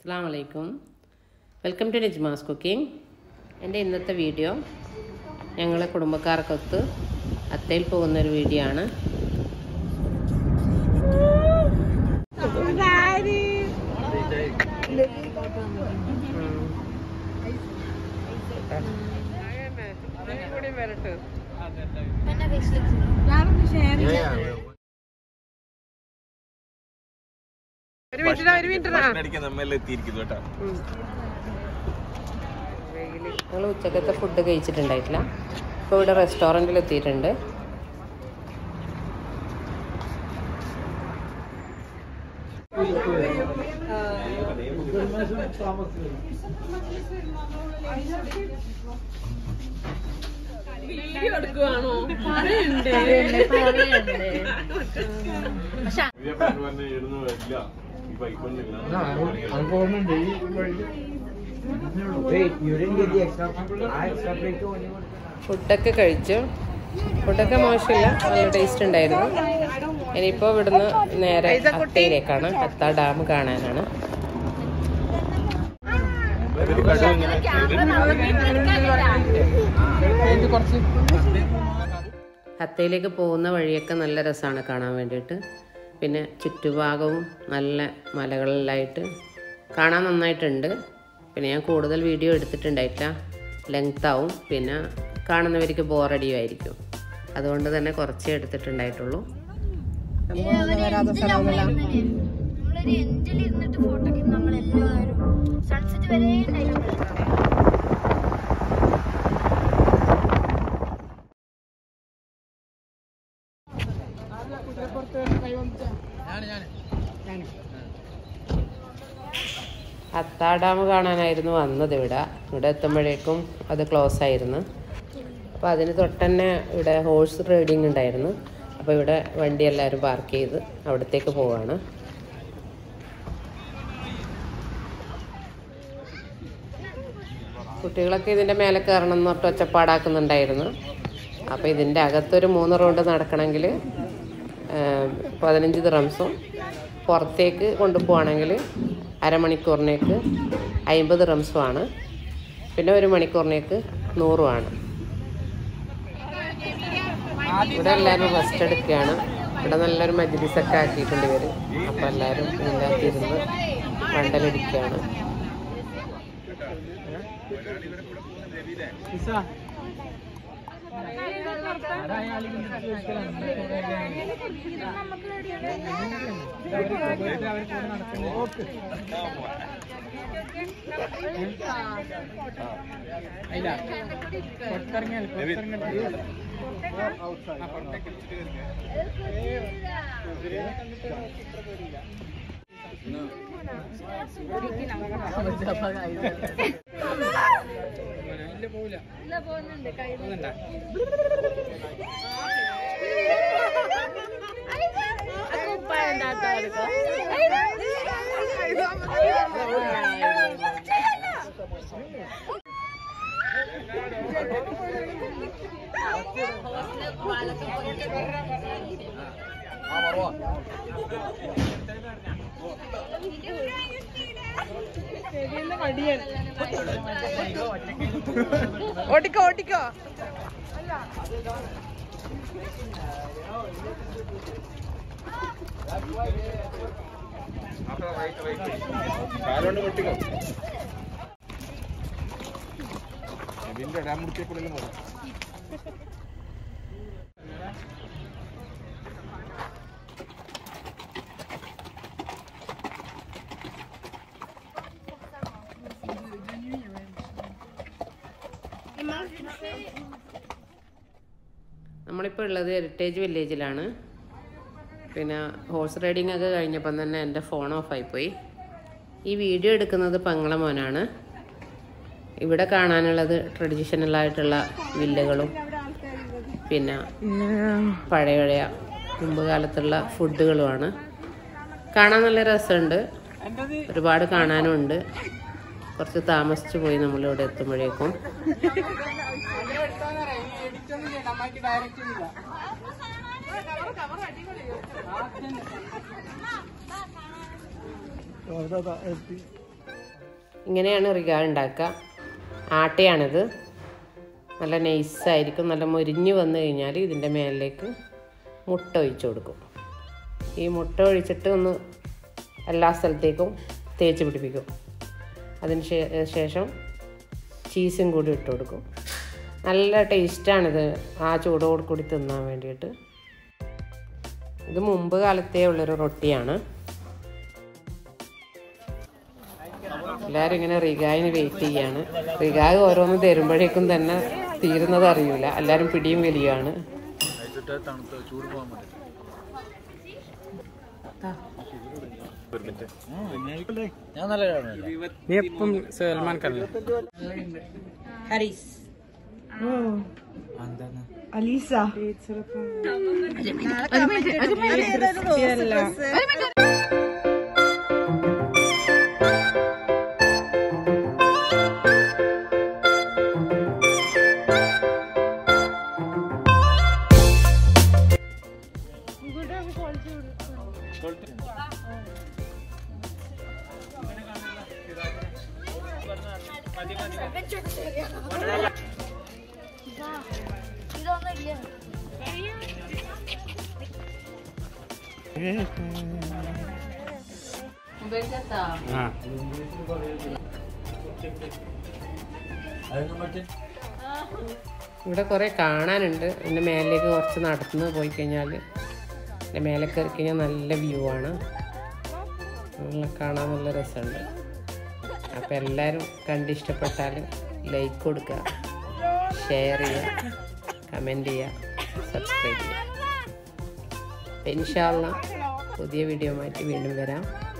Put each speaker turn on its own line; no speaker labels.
അസ്സാം വലൈക്കും welcome to നിജ്മാസ് cooking എൻ്റെ ഇന്നത്തെ വീഡിയോ ഞങ്ങളെ കുടുംബക്കാർക്കൊത്ത് അത്തയിൽ പോകുന്നൊരു വീഡിയോ ആണ്
ഭക്ഷണം നമ്മെല്ലാം എത്തിയിരിക്കുന്നു കേട്ടോ
ഞങ്ങൾ ഉച്ചക്കത്തെ ഫുഡ് കഴിച്ചിട്ടുണ്ടായിട്ടില്ല ഇപ്പോൾ ഇവിടെ റെസ്റ്റോറൻറ്റിൽ എത്തിയിട്ടുണ്ട്
you didn't get the extra. I extra plate too. anyone?
ഫുഡൊക്കെ കഴിച്ചു ഫുഡൊക്കെ മോശമില്ല നല്ല ടേസ്റ്റ് ഉണ്ടായിരുന്നു ഇനിയിപ്പോൾ ഇവിടുന്ന് നേരെ അത്തയിലേക്കാണ് അത്ത ഡാം കാണാനാണ് അത്തയിലേക്ക് പോകുന്ന വഴിയൊക്കെ നല്ല രസമാണ് കാണാൻ വേണ്ടിയിട്ട് പിന്നെ ചുറ്റുഭാഗവും നല്ല മലകളിലായിട്ട് കാണാൻ നന്നായിട്ടുണ്ട് പിന്നെ ഞാൻ കൂടുതൽ വീഡിയോ എടുത്തിട്ടുണ്ടായിട്ടില്ല ലെങ്ത് ആവും പിന്നെ കാണുന്നവർക്ക് ബോറടിയും ആയിരിക്കും അതുകൊണ്ട് തന്നെ കുറച്ചേ എടുത്തിട്ടുണ്ടായിട്ടുള്ളൂ
നമ്മളൊരു എൻജിൽ ഇരുന്നിട്ട് ഫോട്ടോ ഒക്കെ നമ്മളെല്ലാവരും സൺസെറ്റ് വരെ ഉണ്ടായിട്ടുണ്ട്
അത്താ ഡാം കാണാനായിരുന്നു വന്നത് ഇവിടെ ഇവിടെ എത്തുമ്പോഴേക്കും അത് ക്ലോസ് ആയിരുന്നു അപ്പോൾ അതിന് തൊട്ടന്നെ ഇവിടെ ഹോഴ്സ് റൈഡിങ് ഉണ്ടായിരുന്നു അപ്പോൾ ഇവിടെ വണ്ടി എല്ലാവരും പാർക്ക് ചെയ്ത് അവിടത്തേക്ക് പോവാണ് കുട്ടികളൊക്കെ ഇതിൻ്റെ മേലെ കയറണം എന്ന് പറഞ്ഞിട്ട് ഒച്ചപ്പാടാക്കുന്നുണ്ടായിരുന്നു അപ്പോൾ ഇതിൻ്റെ അകത്തൊരു മൂന്ന് റൗണ്ട് നടക്കണമെങ്കിൽ പതിനഞ്ച് ദിറംസും പുറത്തേക്ക് കൊണ്ടുപോവാണെങ്കിൽ അരമണിക്കൂറിനേക്ക് അമ്പത് റംസുമാണ് പിന്നെ ഒരു മണിക്കൂറിനേക്ക് നൂറുമാണ് ഇവിടെ എല്ലാവരും റെസ്റ്റ് എടുക്കുകയാണ് ഇവിടെ നല്ലൊരു മജ്ലിസൊക്കെ ആക്കിയിട്ടുണ്ട് ഇവർ അപ്പോൾ എല്ലാവരും ഇതിൻ്റെ അകത്തിരുന്ന് മണ്ടലടിക്കുകയാണ്
ഓടിക്കോ ഓടിക്കോ
കാലോണ്ട് പൊട്ടിക്കോ ഇതിന്റെ ഡാം മുടിക്കപ്പെടുന്നു പോകാം
നമ്മളിപ്പോൾ ഉള്ളത് ഹെറിറ്റേജ് വില്ലേജിലാണ് പിന്നെ ഹോഴ്സ് റൈഡിംഗ് ഒക്കെ കഴിഞ്ഞപ്പം തന്നെ എൻ്റെ ഫോൺ ഓഫായിപ്പോയി ഈ വീഡിയോ എടുക്കുന്നത് പങ്ങള മോനാണ് ഇവിടെ കാണാനുള്ളത് ട്രഡീഷണൽ ആയിട്ടുള്ള വില്ലകളും പിന്നെ പഴയ പഴയ മുമ്പ് കാലത്തുള്ള ഫുഡുകളുമാണ് കാണാൻ നല്ല രസമുണ്ട് ഒരുപാട് കാണാനും ഉണ്ട് കുറച്ച് താമസിച്ചു പോയി നമ്മളിവിടെ എത്തുമ്പോഴേക്കും ഇങ്ങനെയാണ് റിഗ ഉണ്ടാക്കുക ആട്ടയാണിത് നല്ല നൈസായിരിക്കും നല്ല മുരിഞ്ഞ് വന്നു കഴിഞ്ഞാൽ ഇതിൻ്റെ മേലിലേക്ക് മുട്ട ഒഴിച്ചു കൊടുക്കും ഈ മുട്ട ഒഴിച്ചിട്ട് ഒന്ന് എല്ലാ സ്ഥലത്തേക്കും തേച്ച് പിടിപ്പിക്കും അതിന് ശേ- ശേഷം ചീസും കൂടി ഇട്ട് കൊടുക്കും നല്ല ടേസ്റ്റാണിത് ആ ചൂടോട് കൂടി തിന്നാൻ വേണ്ടിയിട്ട് ഇത് മുമ്പ് കാലത്തേ ഉള്ളൊരു റൊട്ടിയാണ് എല്ലാവരും ഇങ്ങനെ റിഗായിന് വെയിറ്റ് ചെയ്യാണ് റിഗായ് ഓരോന്ന് തരുമ്പോഴേക്കും തന്നെ തീരുന്നത് അറിയൂല എല്ലാവരും പിടിയും വലിയാണ്
നീ എപ്പം സൽമാൻ ഖാൻ
Alisa.
ഇതൊന്നും ഇല്ല
ആ
ഇവിടെ കുറേ കാണാനുണ്ട് എൻ്റെ മേലേക്ക് കുറച്ച് നടന്ന് പോയി കഴിഞ്ഞാൽ എൻ്റെ മേലെ കയറി കഴിഞ്ഞാൽ നല്ല വ്യൂ ആണ് നല്ല കാണാൻ നല്ല രസമുണ്ട് അപ്പോൾ എല്ലാവരും കണ്ടിഷ്ടപ്പെട്ടാൽ ലൈക്ക് കൊടുക്കുക ഷെയർ ചെയ്യുക കമൻറ്റ് ചെയ്യുക സബ്സ്ക്രൈബ് ചെയ്യുക ഇൻഷാല്ല പുതിയ വീഡിയോ മാറ്റി വീണ്ടും വരാം